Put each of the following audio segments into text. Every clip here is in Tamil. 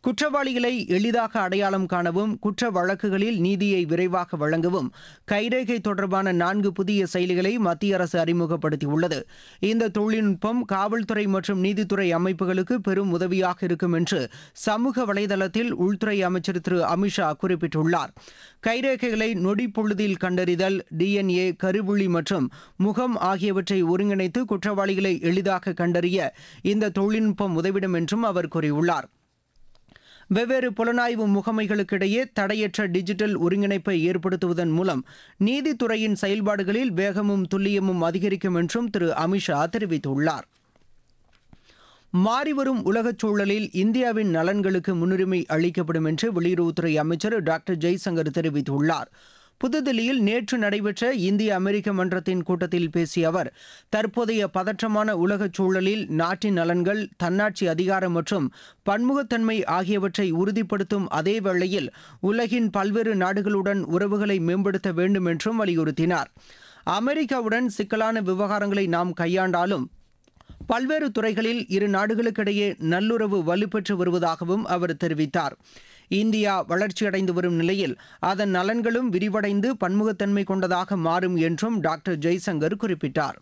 குற்றவாளிகளை எளிதாக அடையாளம் காணவும் குற்ற வழக்குகளில் நீதியை விரைவாக வழங்கவும் கைரேகை தொடர்பான நான்கு புதிய செயலிகளை மத்திய அரசு அறிமுகப்படுத்தியுள்ளது இந்த தொழில்நுட்பம் காவல்துறை மற்றும் நீதித்துறை அமைப்புகளுக்கு பெரும் உதவியாக இருக்கும் என்று சமூக வலைதளத்தில் உள்துறை அமைச்சர் திரு அமித்ஷா குறிப்பிட்டுள்ளார் கைரேகைகளை நொடி பொழுதில் கண்டறிதல் டிஎன்ஏ கருவுளி மற்றும் முகம் ஆகியவற்றை ஒருங்கிணைத்து குற்றவாளிகளை எளிதாக கண்டறிய இந்த தொழில்நுட்பம் உதவிடும் என்றும் அவர் கூறியுள்ளார் வெவ்வேறு புலனாய்வு முகமைகளுக்கிடையே தடையற்ற டிஜிட்டல் ஒருங்கிணைப்பை ஏற்படுத்துவதன் மூலம் நீதித்துறையின் செயல்பாடுகளில் வேகமும் துல்லியமும் அதிகரிக்கும் என்றும் திரு அமித்ஷா தெரிவித்துள்ளார் மாறிவரும் உலகச் சூழலில் இந்தியாவின் நலன்களுக்கு முன்னுரிமை அளிக்கப்படும் என்று வெளியுறவுத்துறை அமைச்சர் டாக்டர் ஜெய்சங்கர் தெரிவித்துள்ளார் புதுதில்லியில் நேற்று நடைபெற்ற இந்திய அமெரிக்க மன்றத்தின் கூட்டத்தில் பேசிய அவர் தற்போதைய பதற்றமான உலகச் சூழலில் நாட்டின் நலன்கள் தன்னாட்சி அதிகாரம் மற்றும் பன்முகத்தன்மை ஆகியவற்றை உறுதிப்படுத்தும் அதே வேளையில் உலகின் பல்வேறு நாடுகளுடன் உறவுகளை மேம்படுத்த வேண்டும் என்றும் வலியுறுத்தினார் அமெரிக்காவுடன் சிக்கலான விவகாரங்களை நாம் கையாண்டாலும் பல்வேறு துறைகளில் இரு நாடுகளுக்கிடையே நல்லுறவு வலுப்பெற்று வருவதாகவும் அவர் தெரிவித்தார் இந்தியா வளர்ச்சியடைந்து வரும் நிலையில் அதன் நலன்களும் விரிவடைந்து பன்முகத்தன்மை கொண்டதாக மாறும் என்றும் டாக்டர் ஜெய்சங்கர் குறிப்பிட்டார்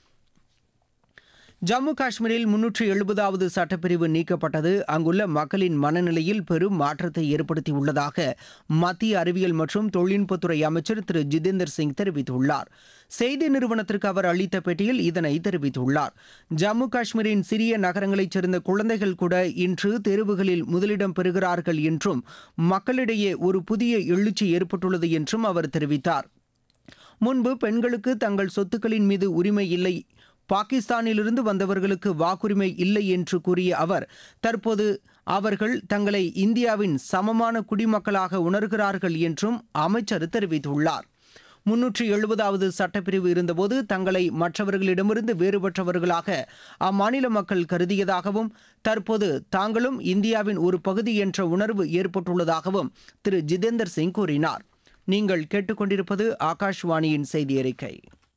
ஜம்மு காஷ்மீரில் முன்னூற்று எழுபதாவது சட்டப்பிரிவு நீக்கப்பட்டது அங்குள்ள மக்களின் மனநிலையில் பெரும் மாற்றத்தை ஏற்படுத்தியுள்ளதாக மத்திய அறிவியல் மற்றும் தொழில்நுட்பத்துறை அமைச்சர் திரு ஜிதேந்தர் சிங் தெரிவித்துள்ளார் செய்தி நிறுவனத்திற்கு அவர் அளித்த பேட்டியில் இதனை தெரிவித்துள்ளார் ஜம்மு காஷ்மீரின் சிறிய நகரங்களைச் சேர்ந்த குழந்தைகள் கூட இன்று தேர்வுகளில் முதலிடம் பெறுகிறார்கள் என்றும் மக்களிடையே ஒரு புதிய எழுச்சி ஏற்பட்டுள்ளது என்றும் அவர் தெரிவித்தார் முன்பு பெண்களுக்கு தங்கள் சொத்துக்களின் மீது உரிமை இல்லை பாகிஸ்தானிலிருந்து வந்தவர்களுக்கு வாக்குரிமை இல்லை என்று கூறிய அவர் தற்போது அவர்கள் தங்களை இந்தியாவின் சமமான குடிமக்களாக உணர்கிறார்கள் என்றும் அமைச்சர் தெரிவித்துள்ளார் முன்னூற்றி எழுபதாவது சட்டப்பிரிவு இருந்தபோது தங்களை மற்றவர்களிடமிருந்து வேறுபட்டவர்களாக அம்மாநில மக்கள் கருதியதாகவும் தற்போது தாங்களும் இந்தியாவின் ஒரு பகுதி என்ற உணர்வு ஏற்பட்டுள்ளதாகவும் திரு ஜிதேந்தர் சிங் கூறினார் நீங்கள் கேட்டுக்கொண்டிருப்பது ஆகாஷ்வாணியின் செய்தி அறிக்கை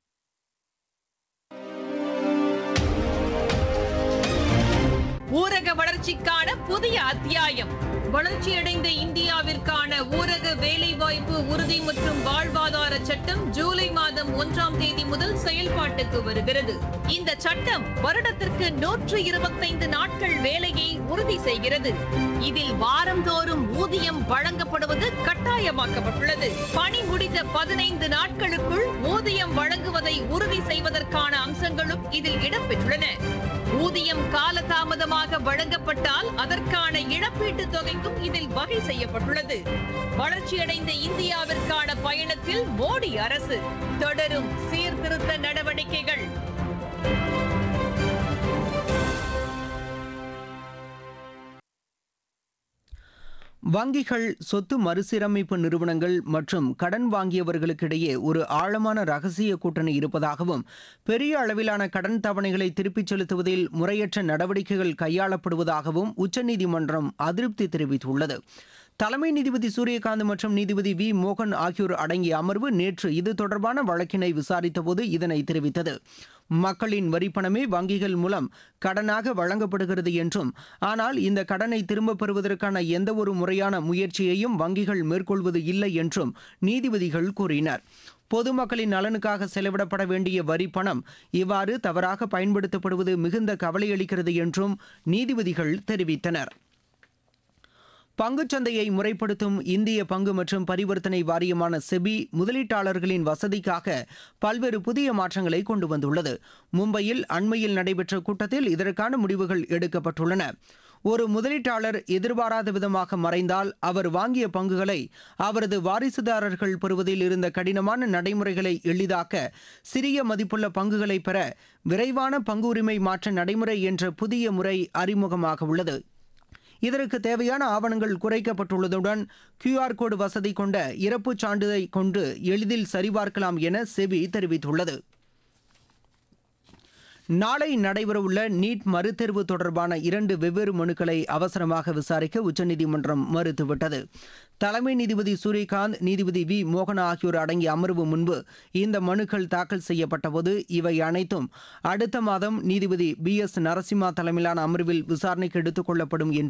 ஊரக வளர்ச்சிக்கான புதிய அத்தியாயம் வளர்ச்சியடைந்த இந்தியாவிற்கான ஊரக வேலைவாய்ப்பு உறுதி மற்றும் வாழ்வாதார சட்டம் ஜூலை மாதம் ஒன்றாம் தேதி முதல் செயல்பாட்டுக்கு வருகிறது இந்த சட்டம் வருடத்திற்கு நூற்று இருபத்தைந்து நாட்கள் வேலையை உறுதி செய்கிறது இதில் வாரந்தோறும் ஊதியம் வழங்கப்படுவது கட்டாயமாக்கப்பட்டுள்ளது பணி முடிந்த பதினைந்து நாட்களுக்குள் ஊதியம் வழங்குவதை உறுதி செய்வதற்கான அம்சங்களும் இதில் இடம்பெற்றுள்ளன ஊதியம் காலதாமதமாக வழங்கப்பட்டால் அதற்கான இழப்பீட்டு தொகைக்கும் இதில் வகை செய்யப்பட்டுள்ளது வளர்ச்சியடைந்த இந்தியாவிற்கான பயணத்தில் மோடி அரசு தொடரும் சீர்திருத்த நடவடிக்கைகள் வங்கிகள் சொத்து மறுசீரமைப்பு நிறுவனங்கள் மற்றும் கடன் வாங்கியவர்களுக்கிடையே ஒரு ஆழமான ரகசிய கூட்டணி இருப்பதாகவும் பெரிய அளவிலான கடன் தவணைகளை திருப்பிச் செலுத்துவதில் முறையற்ற நடவடிக்கைகள் கையாளப்படுவதாகவும் உச்சநீதிமன்றம் அதிருப்தி தெரிவித்துள்ளது தலைமை நீதிபதி சூரியகாந்த் மற்றும் நீதிபதி வி மோகன் ஆகியோர் அடங்கிய அமர்வு நேற்று இது தொடர்பான வழக்கினை விசாரித்தபோது இதனை தெரிவித்தது மக்களின் வரிப்பணமே வங்கிகள் மூலம் கடனாக வழங்கப்படுகிறது என்றும் ஆனால் இந்த கடனை திரும்பப் பெறுவதற்கான எந்தவொரு முறையான முயற்சியையும் வங்கிகள் மேற்கொள்வது இல்லை என்றும் நீதிபதிகள் கூறினர் பொதுமக்களின் நலனுக்காக செலவிடப்பட வேண்டிய வரி பணம் இவ்வாறு தவறாக பயன்படுத்தப்படுவது மிகுந்த கவலையளிக்கிறது என்றும் நீதிபதிகள் தெரிவித்தனர் பங்குச்சந்தையை முறைப்படுத்தும் இந்திய பங்கு மற்றும் பரிவர்த்தனை வாரியமான செபி முதலீட்டாளர்களின் வசதிக்காக பல்வேறு புதிய மாற்றங்களை கொண்டு வந்துள்ளது மும்பையில் அண்மையில் நடைபெற்ற கூட்டத்தில் இதற்கான முடிவுகள் எடுக்கப்பட்டுள்ளன ஒரு முதலீட்டாளர் எதிர்பாராத விதமாக மறைந்தால் அவர் வாங்கிய பங்குகளை அவரது வாரிசுதாரர்கள் பெறுவதில் இருந்த கடினமான நடைமுறைகளை எளிதாக்க சிறிய மதிப்புள்ள பங்குகளை பெற விரைவான பங்கு உரிமை மாற்ற நடைமுறை என்ற புதிய முறை அறிமுகமாக உள்ளது இதற்கு தேவையான ஆவணங்கள் குறைக்கப்பட்டுள்ளதுடன் கியூஆர் கோடு வசதி கொண்ட இறப்புச் சான்றிதழை கொண்டு எளிதில் சரிபார்க்கலாம் என செபி தெரிவித்துள்ளது நாளை நடைபெறவுள்ள நீட் மறுதேர்வு தொடர்பான இரண்டு வெவ்வேறு மனுக்களை அவசரமாக விசாரிக்க உச்சநீதிமன்றம் மறுத்துவிட்டது தலைமை நீதிபதி சூரியகாந்த் நீதிபதி வி மோகனா ஆகியோர் அடங்கிய அமர்வு முன்பு இந்த மனுக்கள் தாக்கல் செய்யப்பட்டபோது இவை அனைத்தும் அடுத்த மாதம் நீதிபதி பி எஸ் நரசிம்மா தலைமையிலான அமர்வில் விசாரணைக்கு எடுத்துக் கொள்ளப்படும் என்று